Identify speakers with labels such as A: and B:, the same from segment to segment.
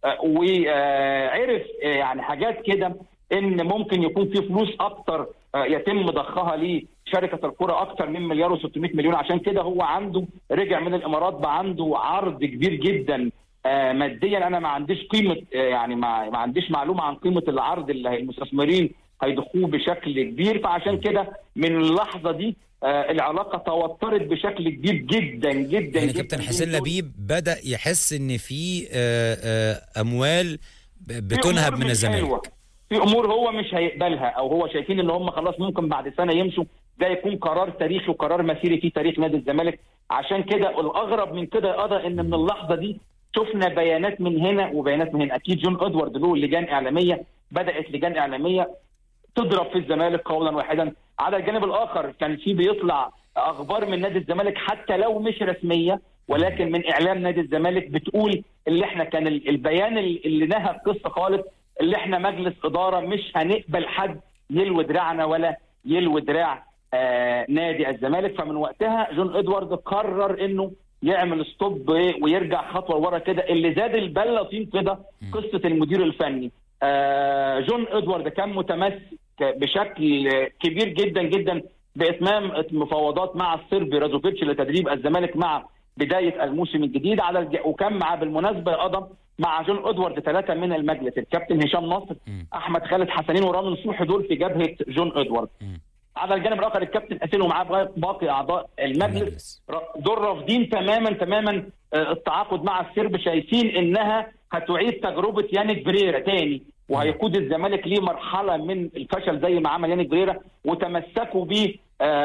A: آه، وعرف آه، يعني حاجات كده ان ممكن يكون في فلوس اكتر آه، يتم ضخها لشركه الكره اكتر من مليار و600 مليون عشان كده هو عنده رجع من الامارات بقى عنده عرض كبير جدا آه، ماديا انا ما عنديش قيمه آه، يعني ما, ما عنديش معلومه عن قيمه العرض اللي المستثمرين هيضخوه بشكل كبير فعشان كده من اللحظه دي آه، العلاقه توترت بشكل كبير جدا جدا
B: يعني
A: جداً
B: كابتن حسين
A: جداً.
B: لبيب بدا يحس ان في آه، آه، اموال ب-
A: في
B: بتنهب
A: أمور
B: من
A: مش
B: الزمالك
A: حلوة. في امور هو مش هيقبلها او هو شايفين ان هم خلاص ممكن بعد سنه يمشوا ده يكون قرار تاريخي وقرار مسيري في تاريخ نادي الزمالك عشان كده الاغرب من كده يا قضا ان من اللحظه دي شفنا بيانات من هنا وبيانات من هنا اكيد جون ادوارد له لجان اعلاميه بدات لجان اعلاميه تضرب في الزمالك قولا واحدا على الجانب الاخر كان في بيطلع اخبار من نادي الزمالك حتى لو مش رسميه ولكن من اعلام نادي الزمالك بتقول اللي احنا كان ال- البيان ال- اللي نهى القصه خالص اللي احنا مجلس اداره مش هنقبل حد يلوي دراعنا ولا يلوي دراع آه نادي الزمالك فمن وقتها جون ادوارد قرر انه يعمل ستوب ويرجع خطوه ورا كده اللي زاد البله طين كده قصه المدير الفني آه جون ادوارد كان متمسك بشكل كبير جدا جدا باتمام المفاوضات مع الصربي رازوفيتش لتدريب الزمالك مع بدايه الموسم الجديد على الج... وكان مع بالمناسبه قضى مع جون ادوارد ثلاثه من المجلس الكابتن هشام ناصر
B: مم.
A: احمد خالد حسنين ورامي نصوحي دول في جبهه جون ادوارد
B: مم.
A: على الجانب الاخر الكابتن اسيل ومعاه باقي اعضاء المجلس
B: المجلس.
A: ر- دول رافضين تماما تماما آه، التعاقد مع السرب شايفين انها هتعيد تجربه يانيك بريرا تاني وهيقود الزمالك ليه مرحله من الفشل زي ما عمل يانيك بريرا وتمسكوا ب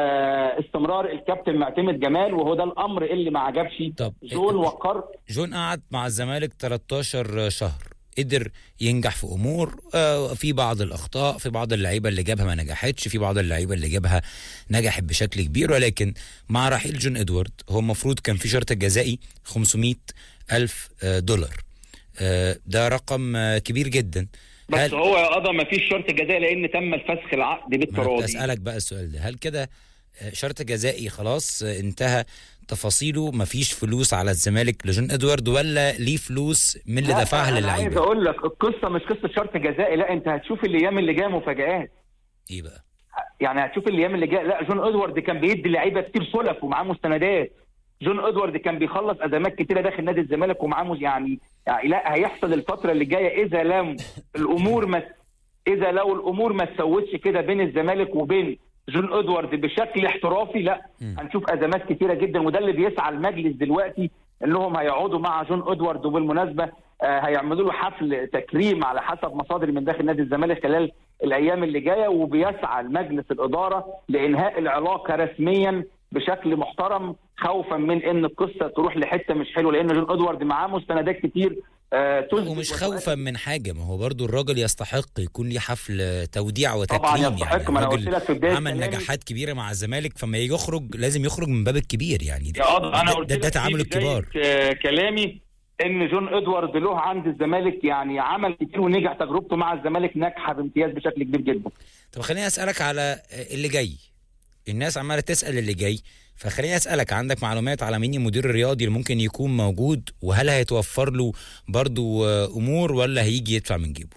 A: استمرار الكابتن معتمد جمال وهو ده الامر اللي ما عجبش
B: طب
A: جون وقر
B: جون قعد مع الزمالك 13 شهر قدر ينجح في امور آه، في بعض الاخطاء في بعض اللعيبه اللي جابها ما نجحتش في بعض اللعيبه اللي جابها نجحت بشكل كبير ولكن مع رحيل جون ادوارد هو المفروض كان في شرط جزائي 500 الف آه، دولار آه، ده رقم آه، كبير جدا
A: بس
B: هل
A: هو يا قضى ما فيش شرط جزائي لان تم الفسخ العقد
B: ما أنا
A: بالتراضي
B: اسالك بقى السؤال ده هل كده آه، شرط جزائي خلاص آه، انتهى تفاصيله مفيش فلوس على الزمالك لجون ادوارد ولا ليه فلوس من اللي
A: لا،
B: دفعها
A: انا عايز
B: للعيبه
A: اقول لك القصه مش قصه شرط جزائي لا انت هتشوف الايام اللي جايه مفاجآت
B: ايه بقى
A: يعني هتشوف الايام اللي جايه لا جون ادوارد كان بيدي لعيبه كتير سلف ومعاه مستندات جون ادوارد كان بيخلص ازمات كتيره داخل نادي الزمالك ومعاه مز- يعني, يعني لا هيحصل الفتره اللي جايه اذا لم الامور ما اذا لو الامور ما تسوتش كده بين الزمالك وبين جون ادوارد بشكل احترافي لا
B: مم.
A: هنشوف ازمات كتيره جدا وده اللي بيسعى المجلس دلوقتي انهم هيقعدوا مع جون ادوارد وبالمناسبه آه، هيعملوا له حفل تكريم على حسب مصادر من داخل نادي الزمالك خلال الايام اللي جايه وبيسعى المجلس الاداره لانهاء العلاقه رسميا بشكل محترم خوفا من ان القصه تروح لحته مش حلوه لان جون ادوارد معاه مستندات كتير آه، تثبت
B: ومش
A: وتؤكد
B: خوفا من حاجه ما هو برضو الراجل يستحق يكون ليه حفل توديع وتكريم
A: طبعا يستحق
B: يعني
A: ما انا قلت
B: الراجل
A: لك في بدايه
B: عمل
A: كلامي-
B: نجاحات كبيره مع الزمالك فما يجي يخرج لازم يخرج من باب الكبير يعني
A: يا قاضي انا
B: ده,
A: قلت
B: ده,
A: لك
B: ده
A: في
B: تعامل
A: بداية،
B: الكبار
A: آه، كلامي ان جون ادوارد له عند الزمالك يعني عمل كتير ونجح تجربته مع الزمالك ناجحه بامتياز بشكل كبير جدا
B: طب خليني اسالك على اللي جاي الناس عماله تسال اللي جاي فخليني اسالك عندك معلومات على مين المدير الرياضي اللي ممكن يكون موجود وهل هيتوفر له برضو آه، امور ولا هيجي يدفع من جيبه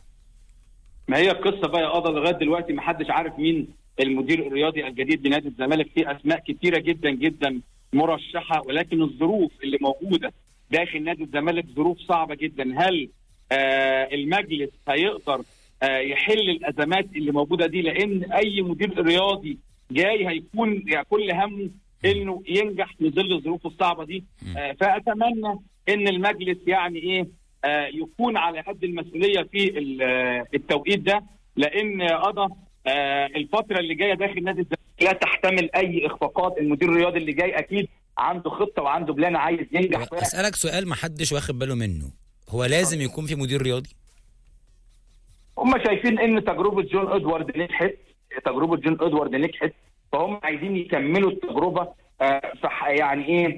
A: ما هي القصه بقى يا قضا لغايه دلوقتي ما حدش عارف مين المدير الرياضي الجديد لنادي الزمالك في اسماء كتيره جدا جدا مرشحه ولكن الظروف اللي موجوده داخل نادي الزمالك ظروف صعبه جدا هل آه المجلس هيقدر آه يحل الازمات اللي موجوده دي لان اي مدير رياضي جاي هيكون يعني كل همه انه ينجح في ظل الظروف الصعبه دي آه فاتمنى ان المجلس يعني ايه آه يكون على قد المسؤوليه في ال- آه، التوقيت ده لان قضى آه الفتره اللي جايه داخل نادي الزمالك لا تحتمل اي اخفاقات المدير الرياضي اللي جاي اكيد عنده خطه وعنده بلان عايز ينجح فيها
B: اسالك سؤال ما حدش واخد باله منه هو لازم يكون في مدير رياضي
A: هم شايفين ان تجربه جون ادوارد نجحت تجربه جون ادوارد نجحت فهم عايزين يكملوا التجربه آه فح- يعني ايه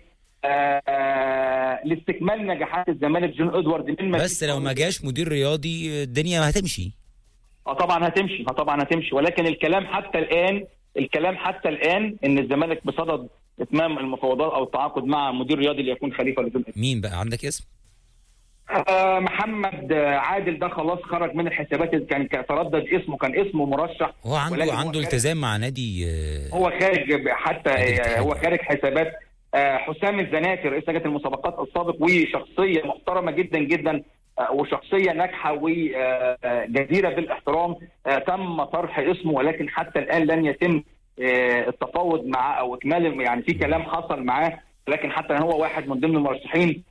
A: آه لاستكمال نجاحات الزمالك جون ادوارد من
B: بس لو ما جاش مدير رياضي الدنيا هتمشي
A: اه طبعا هتمشي اه طبعا هتمشي ولكن الكلام حتى الان الكلام حتى الان ان الزمالك بصدد اتمام المفاوضات او التعاقد مع مدير رياضي ليكون خليفه لجون
B: مين بقى عندك اسم
A: آه محمد آه، عادل ده خلاص خرج من الحسابات كان كان تردد اسمه كان اسمه مرشح
B: هو عنده
A: ولكن هو
B: عنده
A: خارج-
B: التزام مع نادي آه،
A: هو خارج حتى
B: نادي
A: آه،
B: الاتحاد.
A: هو خارج حسابات آه، حسام الزناتي رئيس لجنه المسابقات السابق وشخصيه محترمه جدا جدا آه، وشخصيه ناجحه وجديره بالاحترام آه، تم طرح اسمه ولكن حتى الان لن يتم آه، التفاوض معاه او اكمال يعني في كلام حصل معاه لكن حتى هو واحد من ضمن المرشحين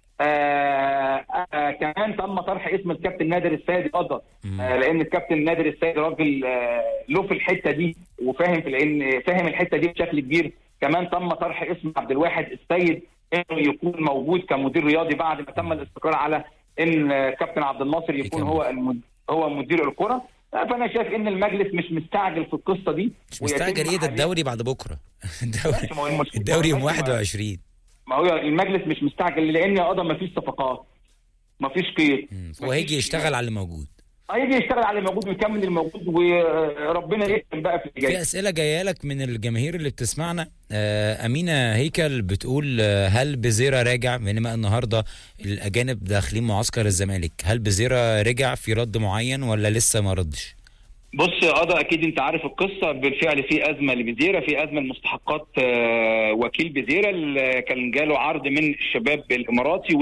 A: آه آه كمان تم طرح اسم الكابتن نادر السيد ايضا
B: مم.
A: آه لان الكابتن نادر السيد راجل آه له في الحته دي وفاهم في لان فاهم الحته دي بشكل كبير كمان تم طرح اسم عبد الواحد السيد انه يكون موجود كمدير رياضي بعد ما تم الاستقرار على ان آه، كابتن عبد الناصر يكون
B: يكمل.
A: هو المد... هو مدير الكره آه، فانا شايف ان المجلس مش مستعجل في القصه دي
B: مش مستعجل ايه ده
A: ويتم
B: الدوري بعد بكره الدوري
A: ماشي، ما هو المشكلة-
B: الدوري يوم
A: ماشي، ما-
B: 21
A: ما هو المجلس مش مستعجل لان يا قضى ما فيش صفقات ما فيش قيد
B: مم. هو هيجي يشتغل على اللي موجود
A: هيجي يشتغل على الموجود ويكمل الموجود وربنا يكرم بقى في اللي
B: في
A: جاي
B: اسئله جايه لك من الجماهير اللي بتسمعنا آه، امينه هيكل بتقول آه، هل بزيرا راجع بينما النهارده الاجانب داخلين معسكر الزمالك هل بزيرا رجع في رد معين ولا لسه ما ردش
A: بص يا قضا اكيد انت عارف القصه بالفعل في ازمه لبزيره في ازمه لمستحقات آه، وكيل بزيره اللي كان جاله عرض من الشباب الاماراتي و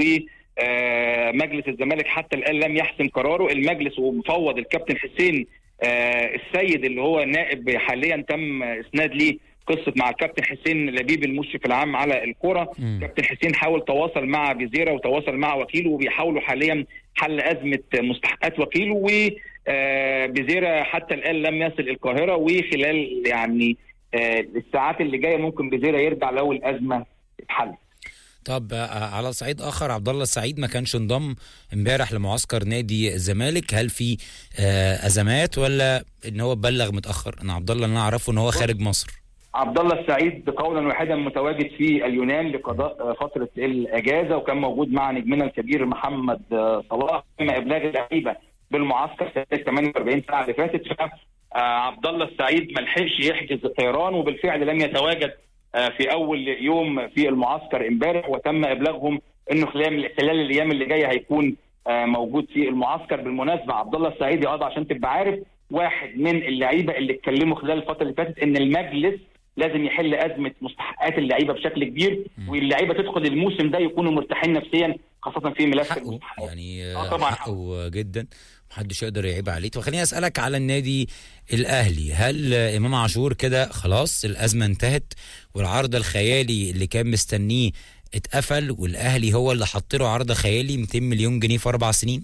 A: آه، مجلس الزمالك حتى الان لم يحسم قراره المجلس ومفوض الكابتن حسين آه، السيد اللي هو نائب حاليا تم اسناد ليه قصه مع الكابتن حسين لبيب المشرف العام على الكره
B: مم.
A: كابتن حسين حاول تواصل مع بزيره وتواصل مع وكيله وبيحاولوا حاليا حل ازمه مستحقات وكيله و آه، بزيرة حتى الآن لم يصل القاهرة وخلال يعني آه، الساعات اللي جاية ممكن بزيرة يرجع لو الأزمة اتحلت
B: طب آه، على صعيد اخر عبد الله السعيد ما كانش انضم امبارح لمعسكر نادي الزمالك هل في آه، ازمات ولا ان هو بلغ متاخر انا عبد الله اللي انا اعرفه ان هو خارج مصر
A: عبد الله السعيد قولا واحدا متواجد في اليونان لقضاء آه، فترة الأجازة وكان موجود مع نجمنا الكبير محمد آه، صلاح تم إبلاغ اللعيبة بالمعسكر خلال 48 ساعة اللي فاتت فعبد الله السعيد ما لحقش يحجز الطيران وبالفعل لم يتواجد آه، في أول يوم في المعسكر امبارح وتم إبلاغهم إنه خلال خلال الأيام اللي جاية هيكون آه، موجود في المعسكر بالمناسبة عبد الله السعيد يقضى عشان تبقى عارف واحد من اللعيبة اللي اتكلموا خلال الفترة اللي فاتت إن المجلس لازم يحل ازمه مستحقات اللعيبه بشكل كبير واللعيبه تدخل الموسم ده يكونوا مرتاحين نفسيا خاصه في ملف
B: حقه
A: المستحقات
B: يعني
A: آه،
B: آه،
A: طبعاً.
B: حقه جدا محدش يقدر يعيب عليه طب خليني اسالك على النادي الاهلي هل آه، امام عاشور كده خلاص الازمه انتهت والعرض الخيالي اللي كان مستنيه اتقفل والاهلي هو اللي حط له عرض خيالي 200 مليون جنيه في اربع سنين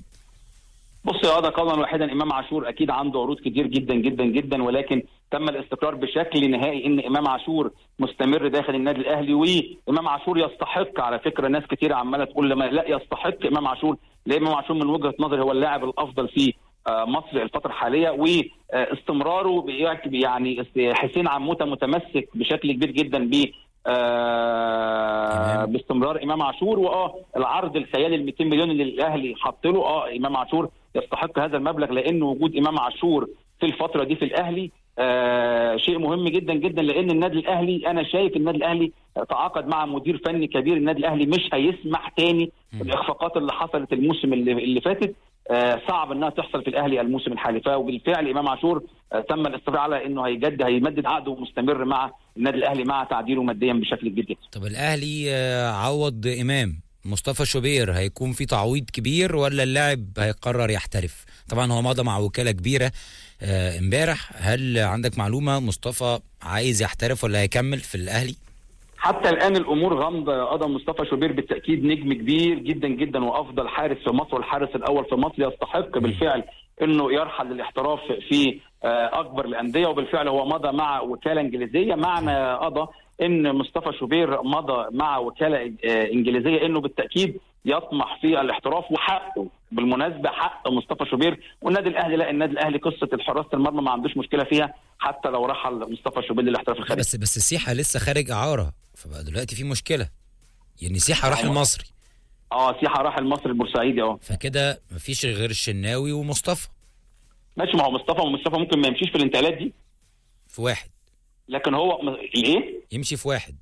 A: بص يا هذا قولا واحدا امام عاشور اكيد عنده عروض كتير جدا جدا جدا ولكن تم الاستقرار بشكل نهائي ان امام عاشور مستمر داخل النادي الاهلي وامام عاشور يستحق على فكره ناس كتير عماله تقول لما لا يستحق امام عاشور لان امام عاشور من وجهه نظري هو اللاعب الافضل في آه، مصر الفتره الحاليه واستمراره بي- يعني حسين عموته متمسك بشكل كبير جدا ب آه
B: تمام.
A: باستمرار امام عاشور واه العرض الخيالي ال 200 مليون اللي الاهلي حط له اه امام عاشور يستحق هذا المبلغ لان وجود امام عاشور في الفتره دي في الاهلي آه شيء مهم جدا جدا لان النادي الاهلي انا شايف النادي الاهلي تعاقد مع مدير فني كبير النادي الاهلي مش هيسمح تاني بالاخفاقات اللي حصلت الموسم اللي, اللي فاتت آه صعب انها تحصل في الاهلي الموسم الحالي وبالفعل امام عاشور آه تم الاستقرار على انه هيجدد هيمدد عقده مستمر مع النادي الاهلي مع تعديله ماديا بشكل كبير جدا
B: طب الاهلي آه، عوض امام مصطفى شوبير هيكون في تعويض كبير ولا اللاعب هيقرر يحترف طبعا هو مضى مع وكاله كبيره آه، امبارح هل عندك معلومه مصطفى عايز يحترف ولا هيكمل في الاهلي
A: حتى الان الامور غامضه قضى مصطفى شوبير بالتاكيد نجم كبير جدا جدا وافضل حارس في مصر والحارس الاول في مصر يستحق بالفعل انه يرحل للاحتراف في آه، اكبر الانديه وبالفعل هو مضى مع وكاله انجليزيه معنى قضى ان مصطفى شوبير مضى مع وكاله آه، انجليزيه انه بالتاكيد يطمح في الاحتراف وحقه بالمناسبه حق مصطفى شوبير والنادي الاهلي لا النادي الاهلي قصه حراسه المرمى ما عندوش مشكله فيها حتى لو رحل مصطفى شوبير للاحتراف
B: لا
A: الخارجي
B: بس بس سيحه لسه خارج اعاره فبقى دلوقتي في مشكله يعني سيحه راح
A: أيوة.
B: المصري
A: اه سيحه راح المصري البورسعيدي اه
B: فكده مفيش غير الشناوي ومصطفى
A: ماشي ما هو مصطفى ومصطفى ممكن ما يمشيش في الانتقالات دي
B: في واحد
A: لكن هو م- الايه؟
B: يمشي في واحد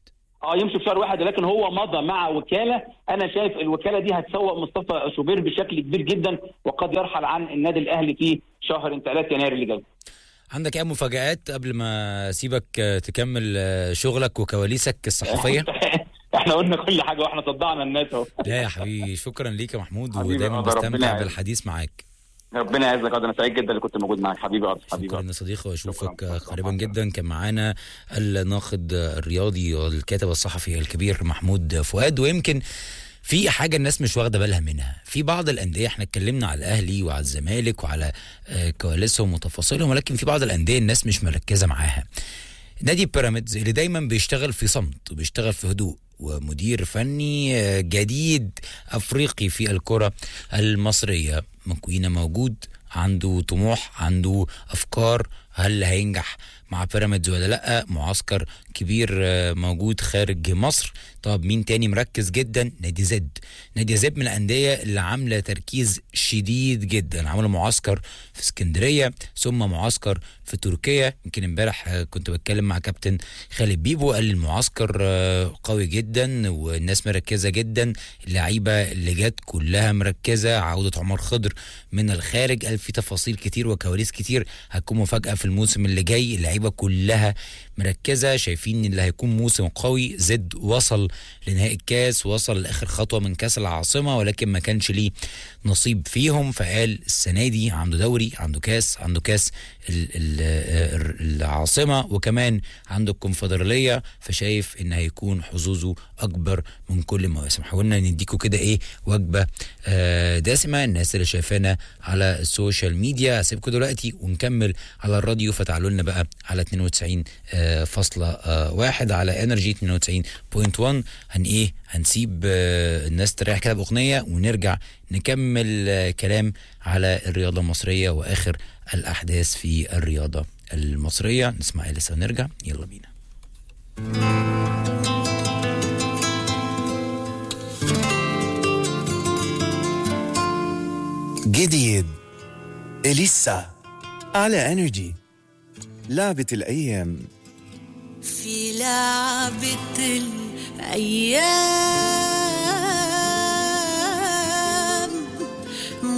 A: اه يمشي في شهر واحد لكن هو مضى مع وكاله انا شايف الوكاله دي هتسوق مصطفى شوبير بشكل كبير جدا وقد يرحل عن النادي الاهلي في شهر انتقالات يناير اللي جاي
B: عندك اي مفاجآت قبل ما اسيبك آه، تكمل آه، شغلك وكواليسك الصحفيه
A: احنا قلنا كل حاجه واحنا صدعنا الناس اهو
B: لا يا حبيبي شكرا ليك يا محمود
A: حبيبي
B: ودايما
A: يا قدر، ربنا
B: بستمتع
A: يعزك.
B: بالحديث معاك
A: ربنا يعزك يا قدر، انا سعيد جدا اللي كنت موجود معاك حبيبي ارض حبيبي
B: شكرا
A: أرض.
B: يا صديقي واشوفك
A: شكراً.
B: قريبا جدا كان معانا الناقد الرياضي والكاتب الصحفي الكبير محمود فؤاد ويمكن في حاجه الناس مش واخده بالها منها في بعض الانديه احنا اتكلمنا على الاهلي وعلى الزمالك وعلى آه، كواليسهم وتفاصيلهم ولكن في بعض الانديه الناس مش مركزه معاها نادي بيراميدز اللي دايما بيشتغل في صمت وبيشتغل في هدوء ومدير فني آه، جديد افريقي في الكره المصريه مكوينه موجود عنده طموح عنده افكار هل هينجح مع بيراميدز ولا لا معسكر كبير آه، موجود خارج مصر طب مين تاني مركز جدا نادي زد نادي زد من الانديه اللي عامله تركيز شديد جدا عملوا معسكر في اسكندريه ثم معسكر في تركيا يمكن امبارح آه، كنت بتكلم مع كابتن خالد بيبو قال المعسكر آه، قوي جدا والناس مركزه جدا اللعيبه اللي جت كلها مركزه عوده عمر خضر من الخارج قال في تفاصيل كتير وكواليس كتير هتكون مفاجاه في الموسم اللي جاي اللعيبه كلها مركزه شايفين ان اللي هيكون موسم قوي زد وصل لنهائي الكاس وصل لاخر خطوه من كاس العاصمه ولكن ما كانش ليه نصيب فيهم فقال السنه دي عنده دوري عنده كاس عنده كاس ال- ال- ال- العاصمه وكمان عنده الكونفدراليه فشايف ان هيكون حظوظه اكبر من كل المواسم حاولنا نديكوا كده ايه وجبه آه، دسمه الناس اللي شايفانا على السوشيال ميديا هسيبكم دلوقتي ونكمل على الراديو فتعالوا لنا بقى على 92 آه، فاصلة آه، واحد على انرجي 92.1 هن ايه هنسيب آه، الناس تريح كده باغنيه ونرجع نكمل آه، كلام على الرياضه المصريه واخر الاحداث في الرياضه المصريه نسمع ايه لسه ونرجع يلا بينا
C: جديد إليسا على انرجي لعبة الأيام
D: في لعبة الأيام